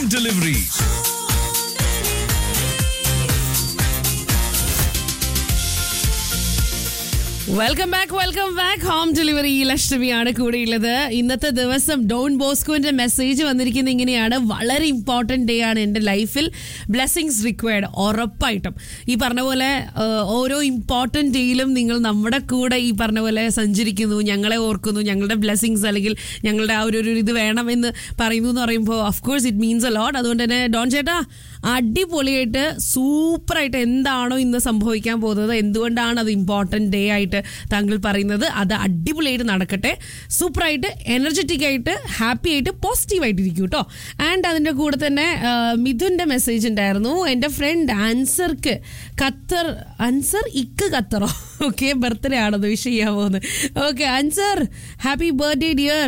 home delivery. Welcome back welcome back home delivery ലക്ഷ്മിയാണ് കൂടെയുള്ളത് ഇന്നത്തെ ദിവസം ഡോൺ ബോസ്കോന്റെ മെസ്സേജ് വന്നിരിക്കുന്നത് ഇങ്ങനെയാണ് വളരെ ഇമ്പോർട്ടന്റ് ഡേ ആണ് എൻ്റെ ലൈഫിൽ ബ്ലെസ്സിങ്സ് റിക്വയർഡ് ഉറപ്പായിട്ടും ഈ പറഞ്ഞ പോലെ ആ, ഓരോ ഇമ്പോർട്ടന്റ് ഡേയിലും നിങ്ങൾ നമ്മുടെ കൂടെ ഈ പറഞ്ഞ പോലെ സഞ്ചരിക്കുന്നു ഞങ്ങളെ ഓർക്കുന്നു ഞങ്ങളുടെ ബ്ലെസ്സിങ്സ് അല്ലെങ്കിൽ ഞങ്ങളുടെ ആ ഒരു ഒരു ഇത് വേണമെന്ന് പറയുന്നു എന്ന് പറയുമ്പോൾ course it means a lot അതുകൊണ്ട് തന്നെ ഡോൺ ചേട്ടാ അടിപൊളിയായിട്ട് സൂപ്പറായിട്ട് എന്താണോ ഇന്ന് സംഭവിക്കാൻ പോകുന്നത് എന്തുകൊണ്ടാണ് അത് ഇമ്പോർട്ടൻ്റ് ഡേ ആയിട്ട് താങ്കൾ പറയുന്നത് അത് അടിപൊളിയായിട്ട് നടക്കട്ടെ സൂപ്പറായിട്ട് എനർജറ്റിക് ആയിട്ട് ഹാപ്പി ആയിട്ട് പോസിറ്റീവ് ആയിട്ട് ഇരിക്കും കേട്ടോ ആൻഡ് അതിൻ്റെ കൂടെ തന്നെ ആ, മിഥുൻ്റെ മെസ്സേജ് ഉണ്ടായിരുന്നു എൻ്റെ ഫ്രണ്ട് ആൻസർക്ക് ഖത്തർ അൻസർ ഇക്ക് ഖത്തറോ ഓക്കെ ബർത്ത്ഡേ ആണത് വിഷ് ചെയ്യാൻ പോകുന്നത് okay Ansar happy birthday dear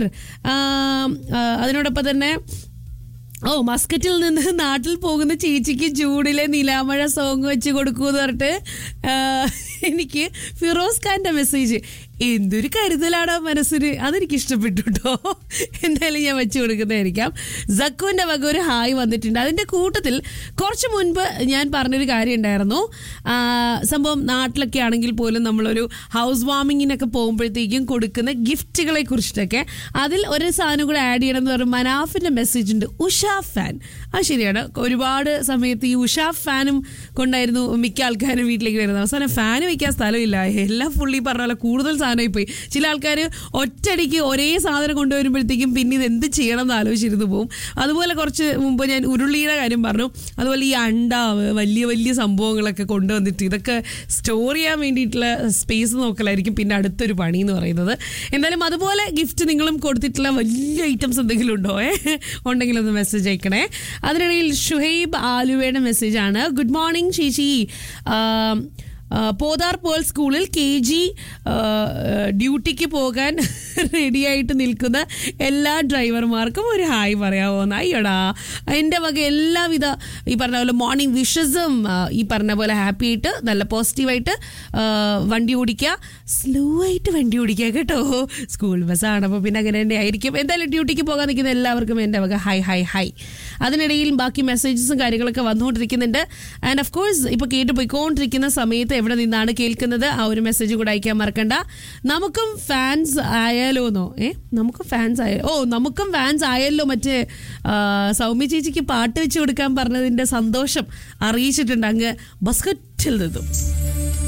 അതിനോടൊപ്പം തന്നെ ഓ മസ്കറ്റിൽ നിന്ന് നാട്ടിൽ പോകുന്ന ചേച്ചിക്ക് ചൂടിലെ നിലാമഴ സോങ് വെച്ച് കൊടുക്കൂന്ന് പറഞ്ഞിട്ട് ആ, എനിക്ക് ഫിറോസ് ഖാന്റെ മെസ്സേജ് എന്തൊരു കരുതലാണ് ആ മനസ്സിന് അതെനിക്ക് ഇഷ്ടപ്പെട്ടു കേട്ടോ എന്തായാലും ഞാൻ വെച്ച് കൊടുക്കുന്നതായിരിക്കാം സക്കുവിന്റെ വക ഒരു ഹായ് വന്നിട്ടുണ്ട് അതിന്റെ കൂട്ടത്തിൽ കുറച്ച് മുൻപ് ഞാൻ പറഞ്ഞൊരു കാര്യം ഉണ്ടായിരുന്നു ആ, സംഭവം നാട്ടിലൊക്കെ ആണെങ്കിൽ പോലും നമ്മളൊരു ഹൗസ് വാമിങ്ങിനൊക്കെ പോകുമ്പോഴത്തേക്കും കൊടുക്കുന്ന ഗിഫ്റ്റുകളെ കുറിച്ചിട്ടൊക്കെ അതിൽ ഒരു സാധനം കൂടെ ആഡ് ചെയ്യണം എന്ന് പറഞ്ഞ മനാഫിന്റെ മെസ്സേജ് ഉണ്ട് ഉഷ ഫാൻ അത് ശരിയാണ് ഒരുപാട് സമയത്ത് ഈ ഉഷ ഫാനും കൊണ്ടായിരുന്നു മിക്ക ആൾക്കാരും വീട്ടിലേക്ക് വരുന്നത് അവസാനം ഫാൻ വെക്കാൻ സ്ഥലമില്ല എല്ലാം ഫുള്ളി പറഞ്ഞ പോലെ കൂടുതൽ സാധനമായി പോയി ചില ആൾക്കാർ ഒറ്റയടിക്ക് ഒരേ സാധനം കൊണ്ടുവരുമ്പോഴത്തേക്കും പിന്നെ ഇത് എന്ത് ചെയ്യണം എന്ന് ആലോചിച്ചിരുന്നു പോകും അതുപോലെ കുറച്ച് മുമ്പ് ഞാൻ ഉരുളിയുടെ കാര്യം പറഞ്ഞു അതുപോലെ ഈ അണ്ടാവ് വലിയ വലിയ സംഭവങ്ങളൊക്കെ കൊണ്ടുവന്നിട്ട് ഇതൊക്കെ സ്റ്റോർ ചെയ്യാൻ വേണ്ടിയിട്ടുള്ള സ്പേസ് നോക്കലായിരിക്കും പിന്നെ അടുത്തൊരു പണി എന്ന് പറയുന്നത് എന്തായാലും അതുപോലെ ഗിഫ്റ്റ് നിങ്ങളും കൊടുത്തിട്ടുള്ള വലിയ ഐറ്റംസ് എന്തെങ്കിലും ഉണ്ടോ ഏ ഉണ്ടെങ്കിൽ ഒന്ന് മെസ്സേജ് അയക്കണേ അതിനിടയിൽ ഷുഹൈബ് ആലുവയുടെ മെസ്സേജാണ് ഗുഡ് മോർണിംഗ് ചേച്ചി ആം, ആ, പോതാർ പേൾ സ്കൂളിൽ കെ ജി ഡ്യൂട്ടിക്ക് പോകാൻ റെഡിയായിട്ട് നിൽക്കുന്ന എല്ലാ ഡ്രൈവർമാർക്കും ഒരു ഹായ് പറയാമോ എന്ന് അയ്യോടാ എൻ്റെ വക എല്ലാവിധ ഈ പറഞ്ഞ പോലെ മോർണിംഗ് വിഷസും ഈ പറഞ്ഞ പോലെ ഹാപ്പി ആയിട്ട് നല്ല പോസിറ്റീവായിട്ട് വണ്ടി ഓടിക്കുക സ്ലോ ആയിട്ട് വണ്ടി ഓടിക്കുക കേട്ടോ സ്കൂൾ ബസ്സാണ് അപ്പോൾ പിന്നെ അങ്ങനെ തന്നെ ആയിരിക്കും എന്തായാലും ഡ്യൂട്ടിക്ക് പോകാൻ നിൽക്കുന്ന എല്ലാവർക്കും എൻ്റെ വക ഹൈ ഹൈ ഹൈ അതിനിടയിൽ ബാക്കി മെസ്സേജസും കാര്യങ്ങളൊക്കെ വന്നുകൊണ്ടിരിക്കുന്നുണ്ട് ആൻഡ് ഓഫ് കോഴ്സ് ഇപ്പോൾ കേട്ട് പോയിക്കൊണ്ടിരിക്കുന്ന സമയത്ത് എവിടെ നിന്നാണ് കേൾക്കുന്നത് ആ ഒരു മെസ്സേജ് കൂടെ അയക്കാൻ മറക്കണ്ട നമുക്കും ഫാൻസ് ആയാലോന്നോ ഏ നമുക്കും ഫാൻസ് ആയ ഓ നമുക്കും ഫാൻസ് ആയല്ലോ മറ്റേ ആ, സൗമ്യ ചേച്ചിക്ക് പാട്ട് വെച്ച് കൊടുക്കാൻ പറഞ്ഞതിൻ്റെ സന്തോഷം അറിയിച്ചിട്ടുണ്ട് അങ്ങ് ബസ്കറ്റിൽ നിന്നും